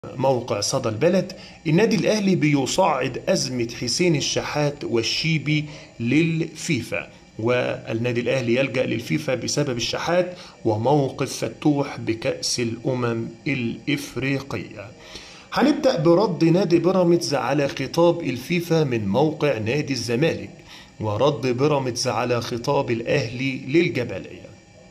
موقع صدى البلد النادي الأهلي بيصعد أزمة حسين الشحات والشيبي للفيفا والنادي الأهلي يلجأ للفيفا بسبب الشحات وموقف فتوح بكأس الأمم الإفريقية هنبدأ برد نادي بيراميدز على خطاب الفيفا من موقع نادي الزمالك ورد بيراميدز على خطاب الأهلي للجبلية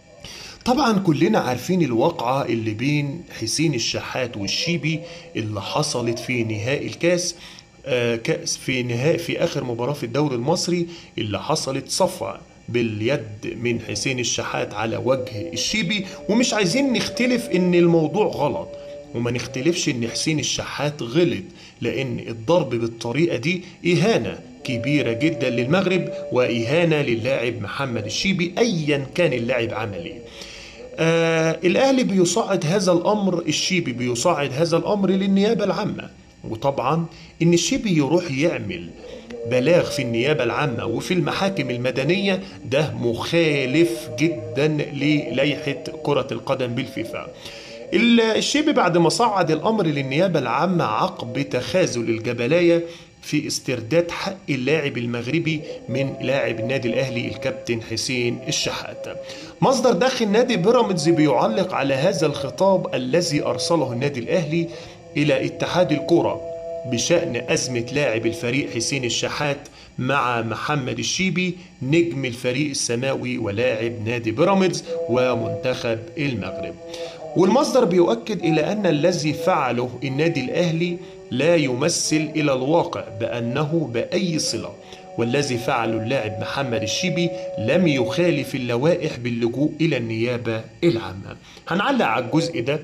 طبعا كلنا عارفين الواقعة اللي بين حسين الشحات والشيبي اللي حصلت في نهائي الكاس آه، كأس في نهائي في آخر مباراة في الدوري المصري اللي حصلت صفعة باليد من حسين الشحات على وجه الشيبي ومش عايزين نختلف ان الموضوع غلط وما نختلفش ان حسين الشحات غلط لان الضرب بالطريقة دي اهانة كبيرة جدا للمغرب واهانة للاعب محمد الشيبي ايا كان اللاعب عمل ايه آه الاهلي بيصعد هذا الامر الشيبي بيصعد هذا الامر للنيابه العامه وطبعا ان الشيبي يروح يعمل بلاغ في النيابه العامه وفي المحاكم المدنيه ده مخالف جدا للائحه كره القدم بالفيفا الشيبي بعد ما صعد الامر للنيابه العامه عقب تخاذل الجبلايه في استرداد حق اللاعب المغربي من لاعب النادي الاهلي الكابتن حسين الشحات. مصدر داخل نادي بيراميدز بيعلق على هذا الخطاب الذي ارسله النادي الاهلي الى اتحاد الكره بشان ازمه لاعب الفريق حسين الشحات مع محمد الشيبي نجم الفريق السماوي ولاعب نادي بيراميدز ومنتخب المغرب. والمصدر بيؤكد الى ان الذي فعله النادي الاهلي لا يمثل الى الواقع بانه باي صله والذي فعله اللاعب محمد الشيبي لم يخالف اللوائح باللجوء الى النيابه العامه. هنعلق على الجزء ده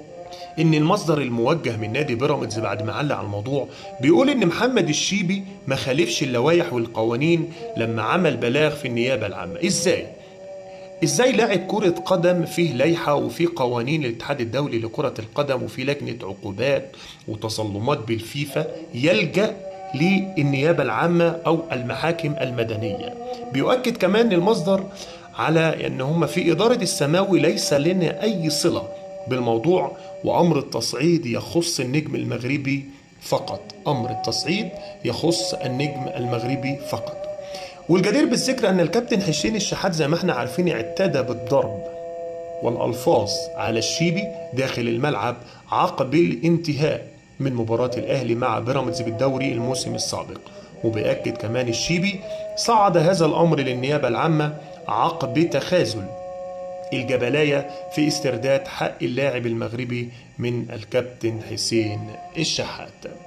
ان المصدر الموجه من نادي بيراميدز بعد ما علق على الموضوع بيقول ان محمد الشيبي ما خالفش اللوائح والقوانين لما عمل بلاغ في النيابه العامه ازاي ازاي لاعب كرة قدم فيه لائحة وفيه قوانين الاتحاد الدولي لكرة القدم وفيه لجنة عقوبات وتظلمات بالفيفا يلجأ للنيابة العامة أو المحاكم المدنية بيؤكد كمان المصدر على أن هم في إدارة السماوي ليس لنا أي صلة بالموضوع وأمر التصعيد يخص النجم المغربي فقط أمر التصعيد يخص النجم المغربي فقط والجدير بالذكر أن الكابتن حسين الشحات زي ما احنا عارفين اعتدى بالضرب والألفاظ على الشيبي داخل الملعب عقب الانتهاء من مباراة الأهلي مع بيراميدز بالدوري الموسم السابق وبيأكد كمان الشيبي صعد هذا الأمر للنيابة العامة عقب تخاذل الجبلاية في استرداد حق اللاعب المغربي من الكابتن حسين الشحات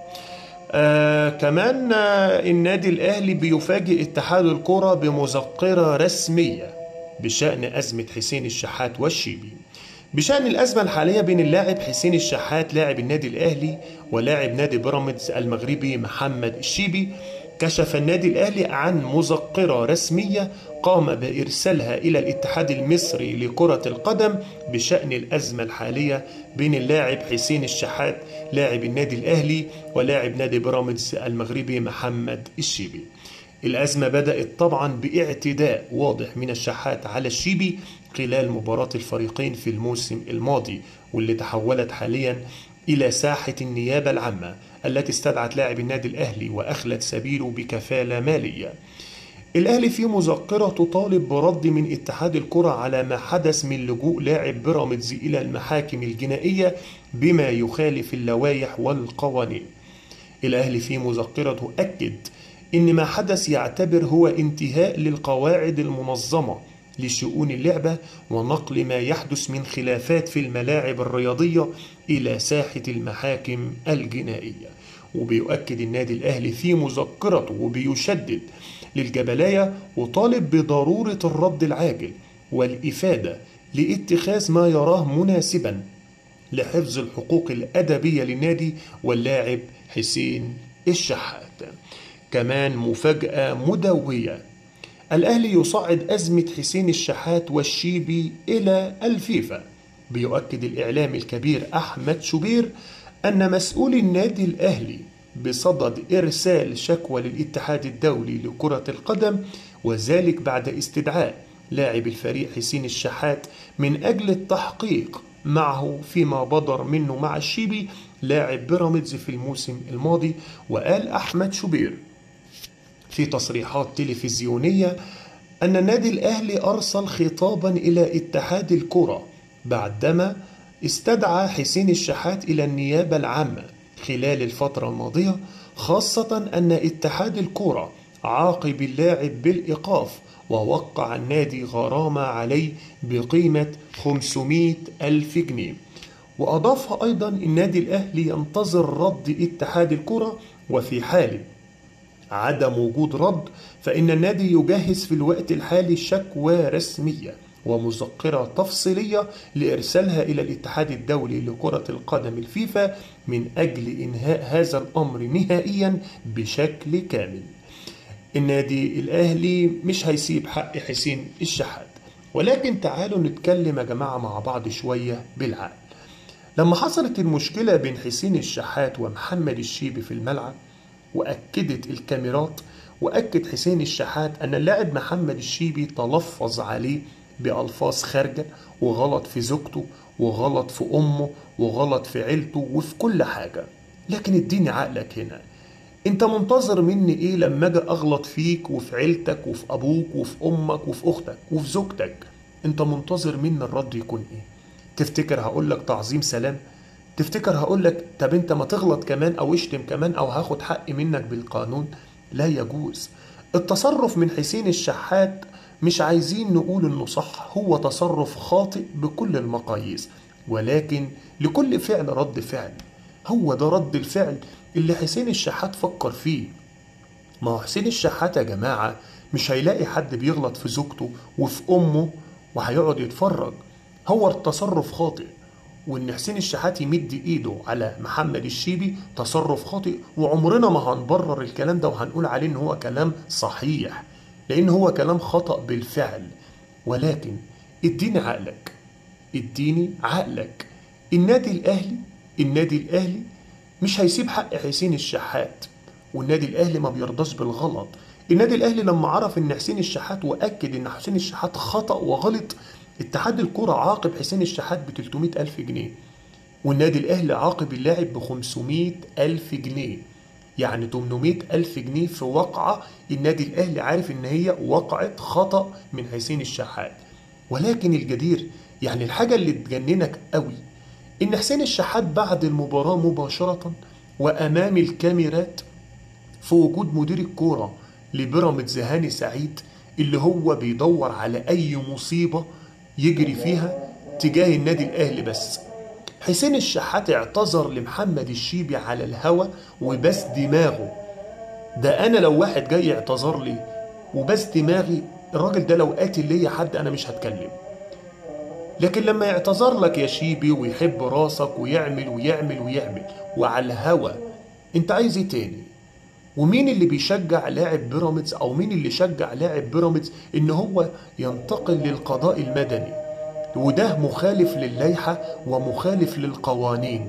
آه كمان آه النادي الأهلي بيفاجئ اتحاد الكرة بمذكرة رسمية بشأن أزمة حسين الشحات والشيبي بشأن الأزمة الحالية بين اللاعب حسين الشحات لاعب النادي الأهلي ولاعب نادي بيراميدز المغربي محمد الشيبي كشف النادي الأهلي عن مذكرة رسمية قام بإرسالها إلى الاتحاد المصري لكرة القدم بشأن الأزمة الحالية بين اللاعب حسين الشحات لاعب النادي الأهلي ولاعب نادي بيراميدز المغربي محمد الشيبي الأزمة بدأت طبعا باعتداء واضح من الشحات على الشيبي خلال مباراة الفريقين في الموسم الماضي واللي تحولت حاليا إلى ساحة النيابة العامة التي استدعت لاعب النادي الأهلي وأخلت سبيله بكفالة مالية الأهلي في مذكرة تطالب برد من اتحاد الكرة على ما حدث من لجوء لاعب بيراميدز إلى المحاكم الجنائية بما يخالف اللوائح والقوانين الأهلي في مذكرته أكد إن ما حدث يعتبر هو انتهاء للقواعد المنظمة لشؤون اللعبة ونقل ما يحدث من خلافات في الملاعب الرياضية إلى ساحة المحاكم الجنائية وبيؤكد النادي الأهلي في مذكرته وبيشدد للجبلاية وطالب بضرورة الرد العاجل والإفادة لاتخاذ ما يراه مناسبا لحفظ الحقوق الأدبية للنادي واللاعب حسين الشحات كمان مفاجأة مدوية الأهلي يصعد أزمة حسين الشحات والشيبي إلى الفيفا بيؤكد الإعلام الكبير أحمد شوبير أن مسؤول النادي الأهلي بصدد إرسال شكوى للاتحاد الدولي لكرة القدم وذلك بعد استدعاء لاعب الفريق حسين الشحات من أجل التحقيق معه فيما بدر منه مع الشيبي لاعب بيراميدز في الموسم الماضي وقال أحمد شوبير في تصريحات تلفزيونية أن النادي الأهلي أرسل خطابا إلى اتحاد الكرة بعدما استدعى حسين الشحات إلى النيابة العامة خلال الفترة الماضية خاصة أن اتحاد الكرة عاقب اللاعب بالإيقاف ووقع النادي غرامة عليه بقيمة 500 ألف جنيه وأضاف أيضا النادي الأهلي ينتظر رد اتحاد الكرة وفي حال عدم وجود رد فإن النادي يجهز في الوقت الحالي شكوى رسمية ومذكرة تفصيلية لإرسالها إلى الاتحاد الدولي لكرة القدم الفيفا من أجل إنهاء هذا الأمر نهائيا بشكل كامل النادي الأهلي مش هيسيب حق حسين الشحات ولكن تعالوا نتكلم يا جماعة مع بعض شوية بالعقل لما حصلت المشكلة بين حسين الشحات ومحمد الشيبي في الملعب وأكدت الكاميرات وأكد حسين الشحات أن اللاعب محمد الشيبي تلفظ عليه بألفاظ خارجة وغلط في زوجته وغلط في أمه وغلط في عيلته وفي كل حاجة لكن اديني عقلك هنا انت منتظر مني ايه لما اجي اغلط فيك وفي عيلتك وفي ابوك وفي امك وفي اختك وفي زوجتك انت منتظر مني الرد يكون ايه تفتكر هقول لك تعظيم سلام تفتكر هقول لك طب انت ما تغلط كمان او اشتم كمان او هاخد حقي منك بالقانون لا يجوز التصرف من حسين الشحات مش عايزين نقول انه صح هو تصرف خاطئ بكل المقاييس ولكن لكل فعل رد فعل هو ده رد الفعل اللي حسين الشحات فكر فيه ما هو حسين الشحات يا جماعة مش هيلاقي حد بيغلط في زوجته وفي أمه وهيقعد يتفرج هو التصرف خاطئ وإن حسين الشحات يمد إيده على محمد الشيبي تصرف خاطئ وعمرنا ما هنبرر الكلام ده وهنقول عليه إن هو كلام صحيح لأن هو كلام خطأ بالفعل ولكن اديني عقلك اديني عقلك النادي الأهلي النادي الأهلي مش هيسيب حق حسين الشحات والنادي الاهلي ما بيرضاش بالغلط النادي الاهلي لما عرف ان حسين الشحات واكد ان حسين الشحات خطا وغلط اتحاد الكرة عاقب حسين الشحات ب 300 ألف جنيه والنادي الأهلي عاقب اللاعب ب 500 ألف جنيه يعني 800 ألف جنيه في وقعة النادي الأهلي عارف إن هي وقعت خطأ من حسين الشحات ولكن الجدير يعني الحاجة اللي تجننك قوي إن حسين الشحات بعد المباراة مباشرة وأمام الكاميرات في وجود مدير الكورة لبيراميدز هاني سعيد اللي هو بيدور على أي مصيبة يجري فيها تجاه النادي الأهلي بس حسين الشحات اعتذر لمحمد الشيبي على الهوا وبس دماغه ده أنا لو واحد جاي اعتذر لي وبس دماغي الراجل ده لو قاتل ليا حد أنا مش هتكلم لكن لما يعتذر لك يا شيبي ويحب راسك ويعمل ويعمل ويعمل وعلى الهوا انت عايز ايه تاني ومين اللي بيشجع لاعب بيراميدز او مين اللي شجع لاعب بيراميدز ان هو ينتقل للقضاء المدني وده مخالف للائحه ومخالف للقوانين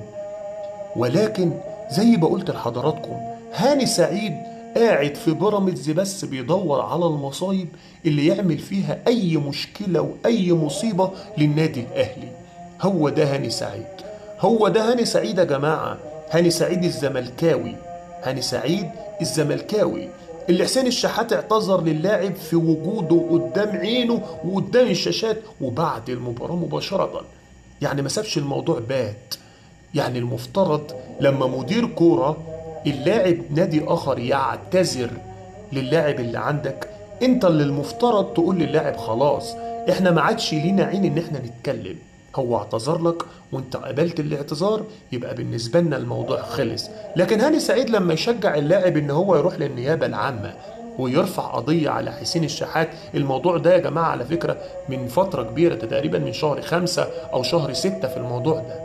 ولكن زي ما قلت لحضراتكم هاني سعيد قاعد في بيراميدز بس بيدور على المصايب اللي يعمل فيها اي مشكله واي مصيبه للنادي الاهلي هو ده هاني سعيد هو ده هاني سعيد يا جماعه هاني سعيد الزملكاوي هاني سعيد الزملكاوي اللي حسين الشحات اعتذر للاعب في وجوده قدام عينه وقدام الشاشات وبعد المباراه مباشره يعني ما سابش الموضوع بات يعني المفترض لما مدير كوره اللاعب نادي اخر يعتذر للاعب اللي عندك انت اللي المفترض تقول للاعب خلاص احنا ما عادش لينا عين ان احنا نتكلم هو اعتذر لك وانت قبلت الاعتذار يبقى بالنسبه لنا الموضوع خلص لكن هاني سعيد لما يشجع اللاعب ان هو يروح للنيابه العامه ويرفع قضية على حسين الشحات الموضوع ده يا جماعة على فكرة من فترة كبيرة تقريبا من شهر خمسة أو شهر ستة في الموضوع ده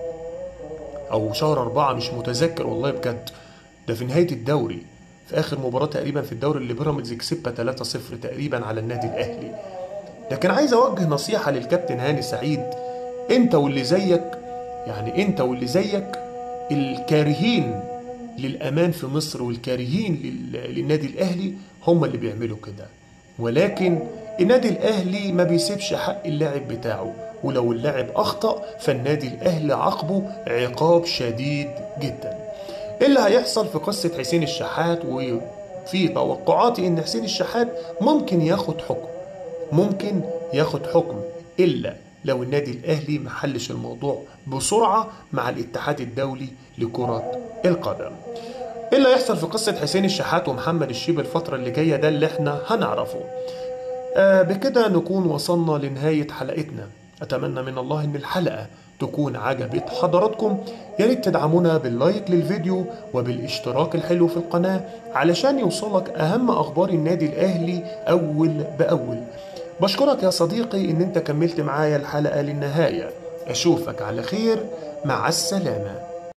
أو شهر أربعة مش متذكر والله بجد ده في نهاية الدوري في آخر مباراة تقريبا في الدوري اللي بيراميدز كسبها 3-0 تقريبا على النادي الأهلي لكن عايز أوجه نصيحة للكابتن هاني سعيد أنت واللي زيك يعني أنت واللي زيك الكارهين للأمان في مصر والكارهين للنادي الأهلي هم اللي بيعملوا كده ولكن النادي الأهلي ما بيسيبش حق اللاعب بتاعه ولو اللاعب أخطأ فالنادي الأهلي عاقبه عقاب شديد جدا إيه اللي هيحصل في قصة حسين الشحات وفي توقعاتي إن حسين الشحات ممكن ياخد حكم ممكن ياخد حكم إلا لو النادي الأهلي محلش الموضوع بسرعة مع الاتحاد الدولي لكرة القدم ايه اللي هيحصل في قصة حسين الشحات ومحمد الشيب الفترة اللي جاية ده اللي احنا هنعرفه آه بكده نكون وصلنا لنهاية حلقتنا أتمنى من الله إن الحلقة تكون عجبت حضراتكم يا ريت تدعمونا باللايك للفيديو وبالاشتراك الحلو في القناة علشان يوصلك أهم أخبار النادي الأهلي أول بأول بشكرك يا صديقي إن أنت كملت معايا الحلقة للنهاية أشوفك على خير مع السلامة